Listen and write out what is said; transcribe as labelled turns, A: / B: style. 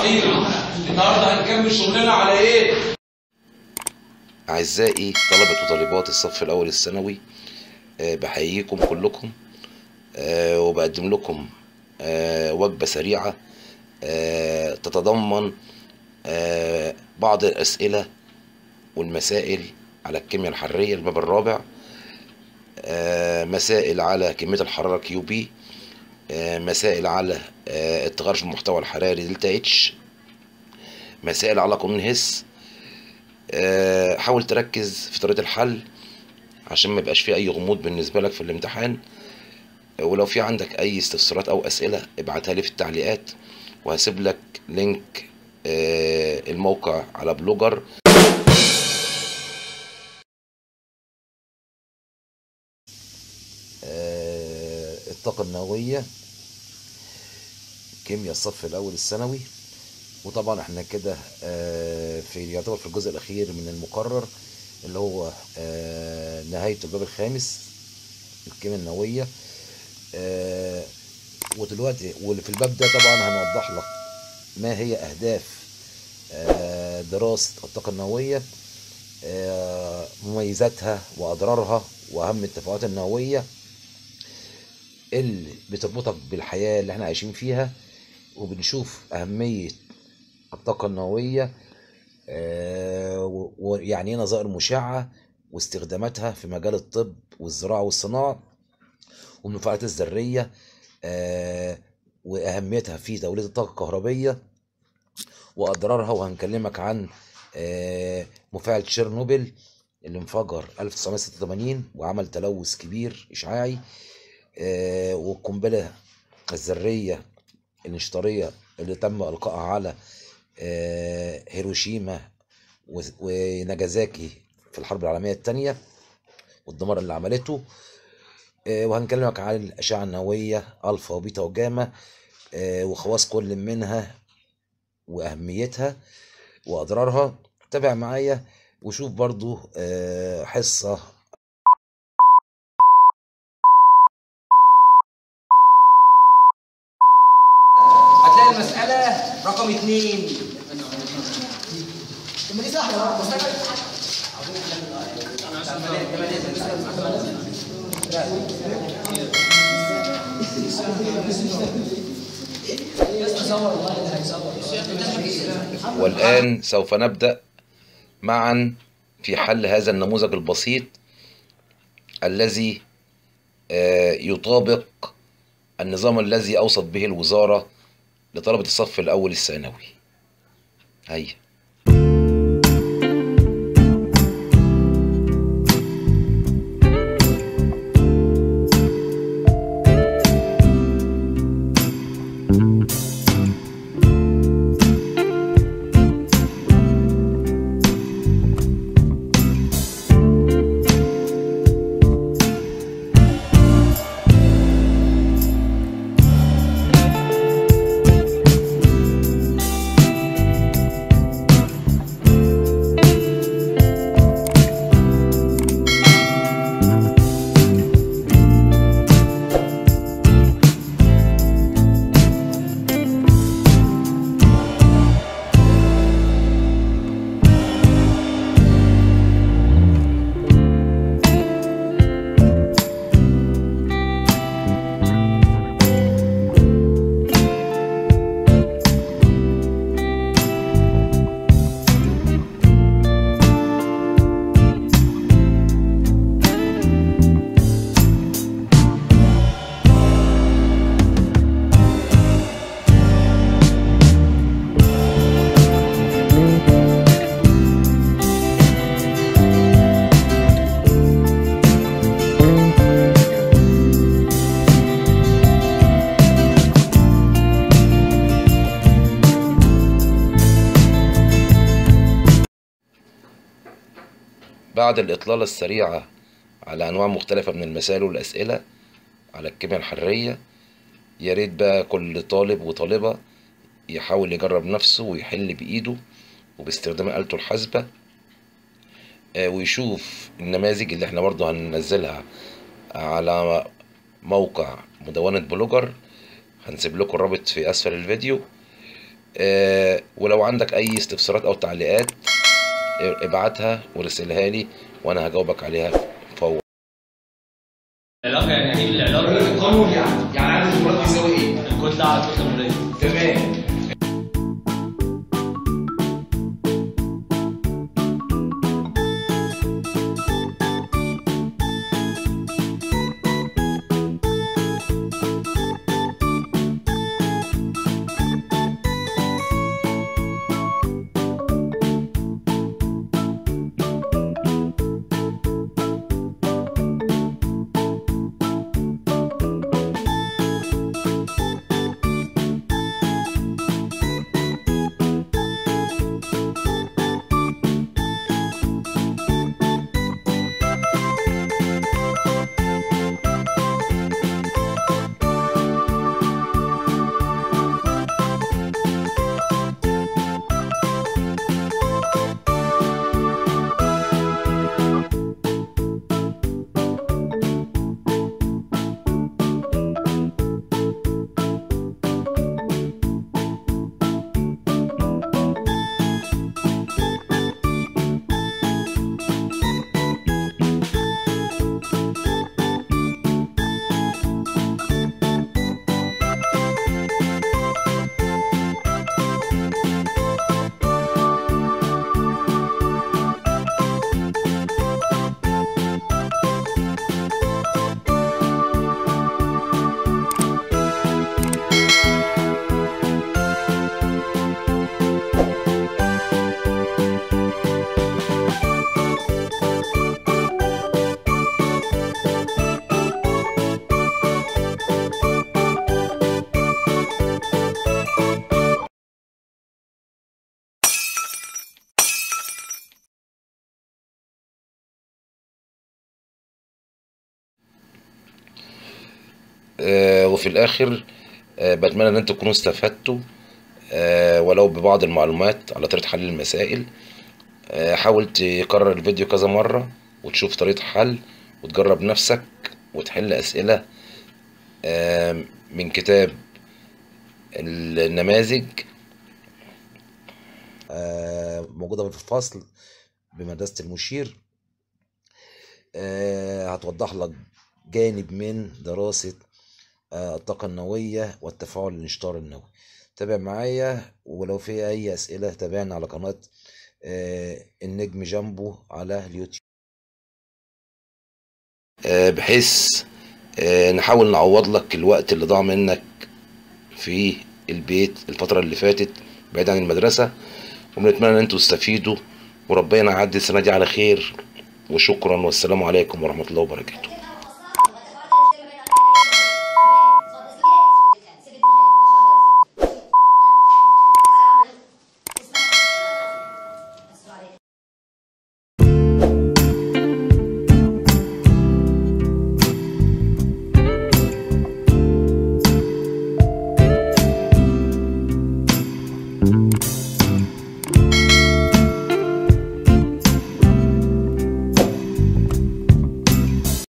A: صحيح النهارده هنكمل شغلنا على ايه
B: أعزائي طلبة وطالبات الصف الأول الثانوي آه، بحييكم كلكم آه، وبقدم لكم آه، وجبة سريعة آه، تتضمن آه، بعض الأسئلة والمسائل على الكيمياء الحرارية الباب الرابع آه، مسائل على كمية الحرارة كيو بي آه، مسائل على آه، التغير في المحتوى الحراري دلتا اتش مسائل على قانون هس آه، حاول تركز في طريقة الحل عشان ما يبقاش في اي غموض بالنسبة لك في الامتحان آه، ولو في عندك اي استفسارات او اسئلة ابعتها لي في التعليقات وهسيب لك لينك آه، الموقع على بلوجر آه، الطاقة النووية كيمياء الصف الأول الثانوي وطبعا احنا كده آه، في يعتبر في الجزء الأخير من المقرر اللي هو آه، نهاية الباب الخامس الكيمياء النووية آه، ودلوقتي واللي في الباب ده طبعا هنوضح لك ما هي أهداف آه، دراسة الطاقة النووية آه، مميزاتها وأضرارها وأهم التفاعلات النووية اللي بتربطك بالحياة اللي احنا عايشين فيها وبنشوف أهمية الطاقة النووية آه، و- ويعني ايه نظائر مشعة واستخداماتها في مجال الطب والزراعة والصناعة والمفاعلات الذرية آه، وأهميتها في توليد الطاقة الكهربية وأضرارها وهنكلمك عن آه، مفاعل تشيرنوبل اللي انفجر 1986 وعمل تلوث كبير إشعاعي آه، والقنبلة الذرية الانشطارية اللي تم إلقائها على آه، هيروشيما و- وناجازاكي في الحرب العالمية الثانية والدمار اللي عملته آه، وهنكلمك عن الأشعة النووية ألفا وبيتا وجاما آه، وخواص كل منها وأهميتها وأضرارها تابع معايا وشوف برضو آه، حصة
C: هتلاقي المسألة رقم اتنين
B: والآن سوف نبدأ معا في حل هذا النموذج البسيط الذي آه، يطابق النظام الذي أوصت به الوزارة لطلبة الصف الأول الثانوي هيا بعد الإطلالة السريعة على أنواع مختلفة من المسائل والأسئلة على الكيمياء الحرارية يا ريت بقى كل طالب وطالبة يحاول يجرب نفسه ويحل بإيده وباستخدام آلته الحاسبة آه، ويشوف النماذج اللي احنا برضه هننزلها على موقع مدونة بلوجر هنسيب لكم الرابط في أسفل الفيديو آه، ولو عندك اي استفسارات او تعليقات آه، ابعتها ورسلها لي وانا هجاوبك عليها فورا
D: العلاقة يعني ايه العلاقة؟
A: القانون يعني يعني عدد المرات يساوي ايه
D: الكتلة على الكتلة المولية
A: تمام
B: آه، وفي الاخر آه، بتمنى ان انتم تكونوا استفدتوا آه، ولو ببعض المعلومات على طريقة حل المسائل آه، حاول تكرر الفيديو كذا مرة وتشوف طريقة حل وتجرب نفسك وتحل أسئلة آه، من كتاب النماذج آه، موجودة في الفصل بمدرسة المشير آه، هتوضح لك جانب من دراسة آه، الطاقة النووية والتفاعل الانشطار النووي تابع معايا ولو في أي أسئلة تابعنا على قناة آه، النجم جامبو على اليوتيوب آه، بحيث آه، نحاول نعوض لك الوقت اللي ضاع منك في البيت الفترة اللي فاتت بعيد عن المدرسة وبنتمنى ان انتوا تستفيدوا وربنا يعدي السنة دي على خير وشكرا والسلام عليكم ورحمة الله وبركاته